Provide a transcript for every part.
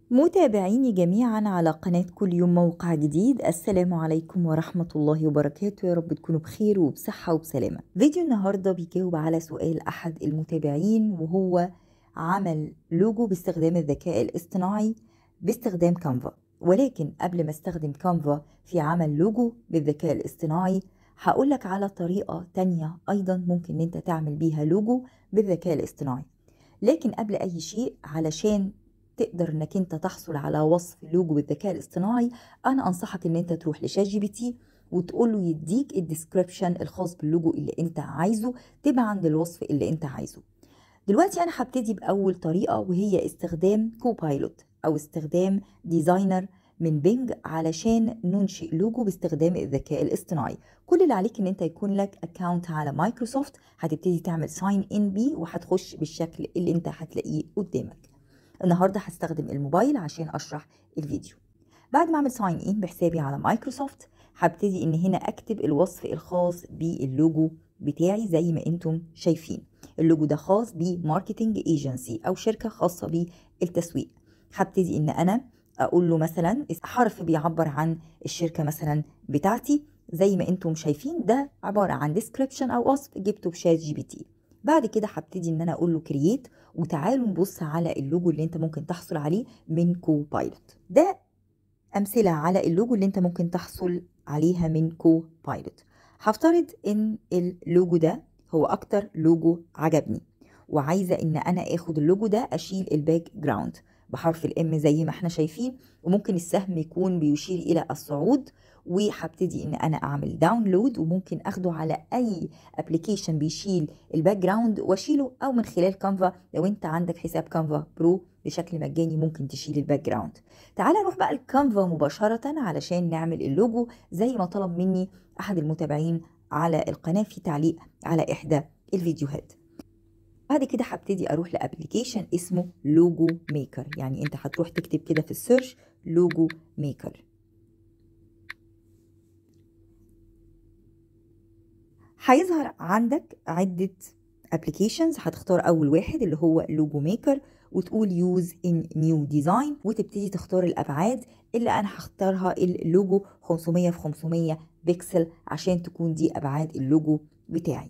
متابعيني جميعا على قناة كل يوم موقع جديد السلام عليكم ورحمة الله وبركاته يا رب تكونوا بخير وبصحة وبسلامة فيديو النهاردة بيجاوب على سؤال أحد المتابعين وهو عمل لوجو باستخدام الذكاء الاصطناعي باستخدام كانفا ولكن قبل ما استخدم كانفا في عمل لوجو بالذكاء الاصطناعي هقولك على طريقة تانية أيضا ممكن إن انت تعمل بيها لوجو بالذكاء الاصطناعي لكن قبل أي شيء علشان تقدر انك انت تحصل على وصف لوجو بالذكاء الاصطناعي انا انصحك ان انت تروح لشات جي بي تي وتقول له يديك الديسكريبشن الخاص باللوجو اللي انت عايزه تبعا للوصف اللي انت عايزه دلوقتي انا هبتدي باول طريقه وهي استخدام كوبايلوت او استخدام ديزاينر من بينج علشان ننشئ لوجو باستخدام الذكاء الاصطناعي كل اللي عليك ان انت يكون لك اكونت على مايكروسوفت هتبتدي تعمل ساين ان بي وهتخش بالشكل اللي انت هتلاقيه قدامك النهارده هستخدم الموبايل عشان اشرح الفيديو بعد ما اعمل ساين ان بحسابي على مايكروسوفت هبتدي ان هنا اكتب الوصف الخاص باللوجو بتاعي زي ما انتم شايفين اللوجو ده خاص بماركتنج ايجنسي او شركه خاصه بالتسويق هبتدي ان انا اقول له مثلا حرف بيعبر عن الشركه مثلا بتاعتي زي ما انتم شايفين ده عباره عن ديسكريبشن او وصف جبته بشات جي بي تي بعد كده هبتدي ان انا اقول له كرييت وتعالوا نبص على اللوجو اللي انت ممكن تحصل عليه من كو بايلوت ده امثله على اللوجو اللي انت ممكن تحصل عليها من كو بايلوت هفترض ان اللوجو ده هو اكتر لوجو عجبني وعايزه ان انا اخد اللوجو ده اشيل الباك جراوند بحرف الام زي ما احنا شايفين وممكن السهم يكون بيشير الى الصعود وهبتدي ان انا اعمل داونلود وممكن اخده على اي ابلكيشن بيشيل الباك جراوند واشيله او من خلال كانفا لو انت عندك حساب كانفا برو بشكل مجاني ممكن تشيل الباك جراوند تعالى نروح بقى الكانفا مباشرة علشان نعمل اللوجو زي ما طلب مني احد المتابعين على القناة في تعليق على احدى الفيديوهات بعد كده هبتدي اروح لابلكيشن اسمه لوجو ميكر يعني انت هتروح تكتب كده في السيرش لوجو ميكر هيظهر عندك عدة ابلكيشنز هتختار اول واحد اللي هو لوجو ميكر وتقول يوز ان نيو ديزاين وتبتدي تختار الابعاد اللي انا هختارها اللوجو 500 في 500 بكسل عشان تكون دي ابعاد اللوجو بتاعي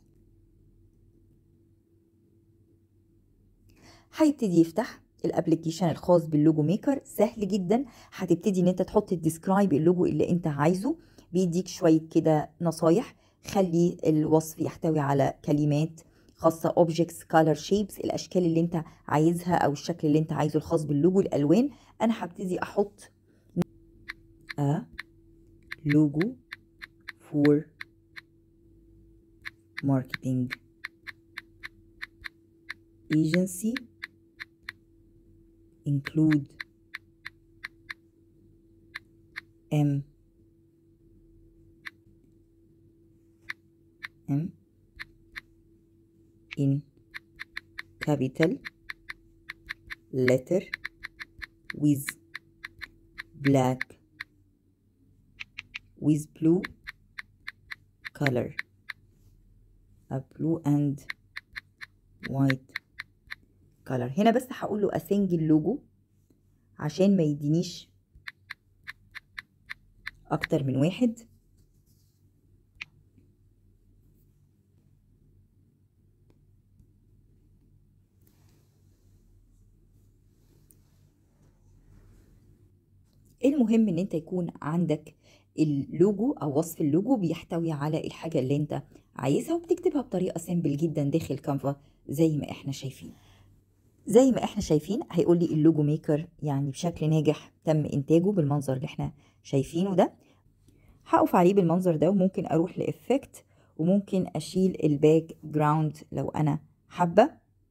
هيبتدي يفتح الابلكيشن الخاص باللوجو ميكر سهل جدا هتبتدي ان انت تحط الديسكرايب اللوجو اللي انت عايزه بيديك شويه كده نصايح خلي الوصف يحتوي على كلمات خاصة objects color shapes الأشكال اللي أنت عايزها أو الشكل اللي أنت عايزه الخاص باللوجو الألوان أنا هبتدي أحط a logo for marketing agency include M M in capital letter with black with blue color a blue and white color هنا بس هقول له اسنجل لوجو عشان ما يدينيش اكتر من واحد المهم ان انت يكون عندك اللوجو او وصف اللوجو بيحتوي على الحاجه اللي انت عايزها وبتكتبها بطريقه سيمبل جدا داخل كانفا زي ما احنا شايفين زي ما احنا شايفين هيقول لي اللوجو ميكر يعني بشكل ناجح تم انتاجه بالمنظر اللي احنا شايفينه ده هقف عليه بالمنظر ده وممكن اروح لافكت وممكن اشيل الباك جراوند لو انا حابه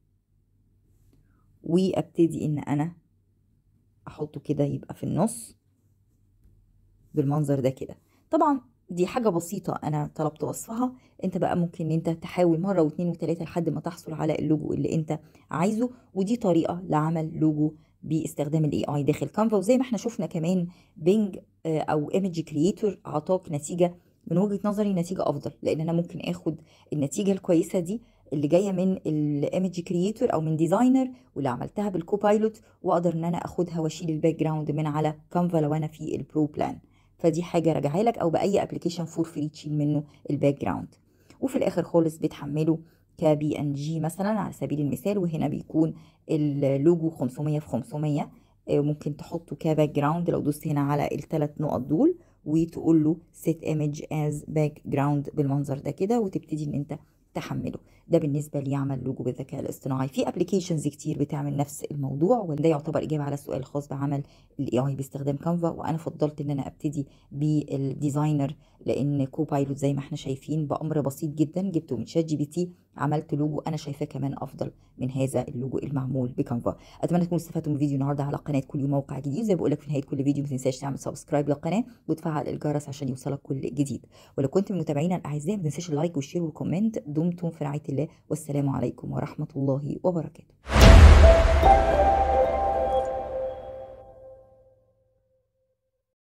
وابتدي ان انا احطه كده يبقى في النص بالمنظر ده كده طبعا دي حاجة بسيطة أنا طلبت وصفها أنت بقى ممكن إن أنت تحاول مرة واتنين وتلاتة لحد ما تحصل على اللوجو اللي أنت عايزه ودي طريقة لعمل لوجو باستخدام الاي اي داخل كانفا وزي ما احنا شفنا كمان بينج او ايمج كرييتور اعطاك نتيجة من وجهة نظري نتيجة افضل لان انا ممكن اخد النتيجة الكويسة دي اللي جايه من الايمج كرييتور او من ديزاينر واللي عملتها بالكوبايلوت واقدر ان انا اخدها واشيل الباك جراوند من على كانفا لو انا في البرو بلان فدي حاجه راجعها لك او باي ابلكيشن فور فري تشيل منه الباك جراوند وفي الاخر خالص بتحمله كبي ان جي مثلا على سبيل المثال وهنا بيكون اللوجو 500 في 500 ممكن تحطه كباك جراوند لو دوست هنا على الثلاث نقط دول وتقول له set image as background بالمنظر ده كده وتبتدي ان انت تحمله ده بالنسبه ليعمل لوجو بالذكاء الاصطناعي في ابلكيشنز كتير بتعمل نفس الموضوع وده يعتبر اجابه على السؤال الخاص بعمل الاي اي باستخدام كانفا وانا فضلت ان انا ابتدي بالديزاينر لان كوبايلوت زي ما احنا شايفين بامر بسيط جدا جبته من شات جي بي تي عملت لوجو انا شايفاه كمان افضل من هذا اللوجو المعمول بكانفا اتمنى تكونوا استفدتوا من الفيديو النهارده على قناه كل يوم موقع جديد زي بقول لك في نهايه كل فيديو ما تنساش تعمل سبسكرايب للقناه وتفعل الجرس عشان يوصلك كل جديد ولو كنت من متابعينا الاعزاء ما تنساش اللايك والشير والكومنت دمتم في رعايه الله والسلام عليكم ورحمه الله وبركاته